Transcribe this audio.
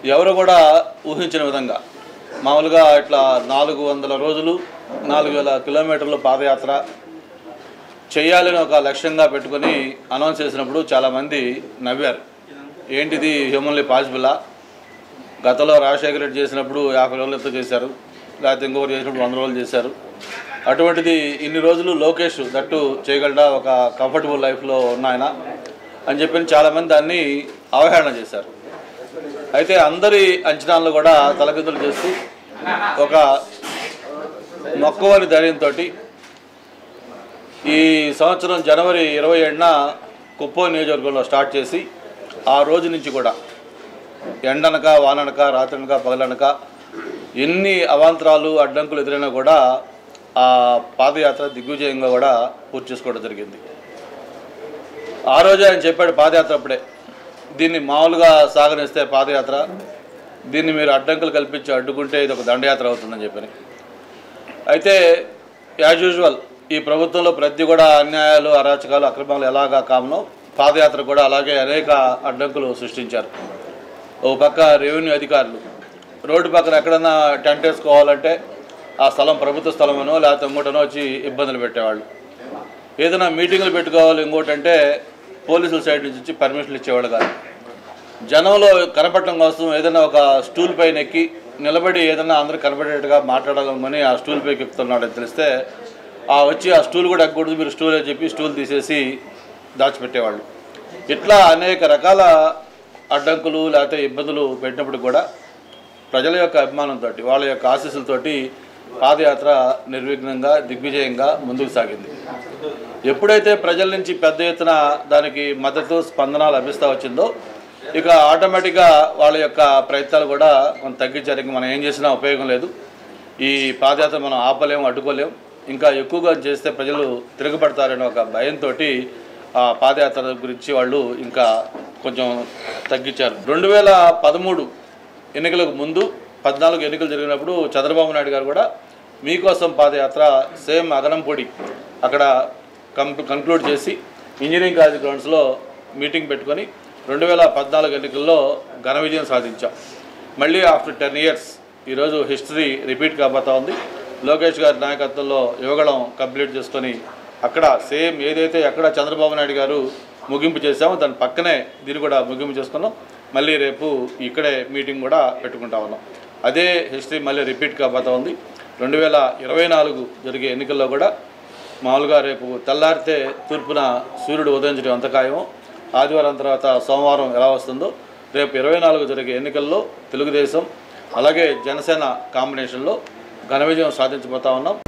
ఎవరు కూడా ఊహించిన విధంగా మామూలుగా ఇట్లా నాలుగు వందల రోజులు నాలుగు వేల కిలోమీటర్లు పాదయాత్ర చేయాలని ఒక లక్ష్యంగా పెట్టుకొని అనౌన్స్ చేసినప్పుడు చాలామంది నవ్వారు ఏంటిది హ్యూమన్లీ పాసిబులా గతంలో రాజశేఖర రెడ్డి చేసినప్పుడు యాభై రోజులు ఎంతో చేశారు లేకపోతే ఇంకొకరు చేసినప్పుడు వంద రోజులు చేశారు అటువంటిది ఇన్ని రోజులు లోకేష్ దట్టు చేయగలడా ఒక కంఫర్టబుల్ లైఫ్లో ఉన్న ఆయన అని చెప్పి చాలామంది దాన్ని అవహేళన చేశారు అయితే అందరి అంచనాలను కూడా తలకిందులు చేస్తూ ఒక మొక్కవని ధైర్యంతో ఈ సంవత్సరం జనవరి ఇరవై ఏడున కుప్పం నియోజకవర్గంలో స్టార్ట్ చేసి ఆ రోజు నుంచి కూడా ఎండనక వాననక రాత్రనక పగలనక ఎన్ని అవాంతరాలు అడ్డంకులు ఎదురైనా కూడా ఆ పాదయాత్ర దిగ్విజయంగా కూడా పూర్తి చేసుకోవడం జరిగింది ఆ రోజు ఆయన చెప్పాడు పాదయాత్ర అప్పుడే దీన్ని మామూలుగా సాగనిస్తే పాదయాత్ర దీన్ని మీరు అడ్డంకులు కల్పించి అడ్డుకుంటే ఇది ఒక దండయాత్ర అవుతుందని చెప్పని అయితే యాజ్ యూజువల్ ఈ ప్రభుత్వంలో ప్రతి కూడా అన్యాయాలు అరాచకాలు అక్రమాలు ఎలాగా కామనో పాదయాత్ర కూడా అలాగే అనేక అడ్డంకులు సృష్టించారు ఓ పక్క రెవెన్యూ అధికారులు రోడ్డు పక్కన ఎక్కడన్నా టెంట్ వేసుకోవాలంటే ఆ స్థలం ప్రభుత్వ స్థలమనో లేకపోతే ఇంకోటనో వచ్చి ఇబ్బందులు పెట్టేవాళ్ళు ఏదైనా మీటింగులు పెట్టుకోవాలి ఇంకోటి అంటే పోలీసుల సైడ్ నుంచి వచ్చి పర్మిషన్లు ఇచ్చేవాళ్ళు కాదు జనంలో కనపడటం కోసం ఏదైనా ఒక స్టూల్ పైన ఎక్కి నిలబడి ఏదైనా అందరూ కనపడేట్టుగా మాట్లాడాలని ఆ స్టూల్ పైకి ఎక్కుతున్నాడని తెలిస్తే ఆ వచ్చి ఆ స్టూల్ కూడా ఎక్కకూడదు మీరు స్టూల్ అని చెప్పి స్టూల్ తీసేసి దాచిపెట్టేవాళ్ళు ఇట్లా అనేక రకాల అడ్డంకులు లేకపోతే ఇబ్బందులు పెట్టినప్పుడు కూడా ప్రజల యొక్క అభిమానంతో వాళ్ళ యొక్క ఆశీస్సులతోటి పాదయాత్ర నిర్విఘ్నంగా దిగ్విజయంగా ముందుకు సాగింది ఎప్పుడైతే ప్రజల నుంచి పెద్ద ఎత్తున దానికి మద్దతు స్పందన లభిస్తూ వచ్చిందో ఇక ఆటోమేటిక్గా వాళ్ళ యొక్క ప్రయత్నాలు కూడా కొంత తగ్గించారు ఇంక మనం ఏం చేసినా ఉపయోగం లేదు ఈ పాదయాత్ర మనం ఆపలేం అడ్డుకోలేం ఇంకా ఎక్కువగా చేస్తే ప్రజలు తిరగబడతారనే ఒక భయంతో ఆ పాదయాత్ర గురించి వాళ్ళు ఇంకా కొంచెం తగ్గించారు రెండు వేల పదమూడు ఎన్నికలకు ముందు పద్నాలుగు ఎన్నికలు జరిగినప్పుడు చంద్రబాబు నాయుడు గారు కూడా మీకోసం పాదయాత్ర సేమ్ అగనంపొడి అక్కడ కం కన్క్లూడ్ చేసి ఇంజనీరింగ్ కాలేజ్ గ్రౌండ్స్లో మీటింగ్ పెట్టుకొని రెండు వేల పద్నాలుగు ఎన్నికల్లో ఘన విజయం సాధించాం మళ్ళీ ఆఫ్టర్ టెన్ ఇయర్స్ ఈరోజు హిస్టరీ రిపీట్ కాబోతా ఉంది లోకేష్ గారి నాయకత్వంలో యువగళం కంప్లీట్ చేసుకొని అక్కడ సేమ్ ఏదైతే ఎక్కడ చంద్రబాబు నాయుడు గారు ముగింపు చేశామో దాని పక్కనే దీన్ని కూడా ముగింపు చేసుకున్నాం మళ్ళీ రేపు ఇక్కడే మీటింగ్ కూడా పెట్టుకుంటా ఉన్నాం అదే హిస్టరీ మళ్ళీ రిపీట్ కాబోతా ఉంది రెండు వేల ఇరవై నాలుగు జరిగే ఎన్నికల్లో కూడా మామూలుగా రేపు తెల్లారితే తూర్పున సూర్యుడు ఉదయించడం ఎంత ఖాయమో ఆదివారం తర్వాత సోమవారం ఎలా వస్తుందో రేపు ఇరవై నాలుగు జరిగే ఎన్నికల్లో తెలుగుదేశం అలాగే జనసేన కాంబినేషన్లో ఘన విజయం సాధించబోతా ఉన్నాం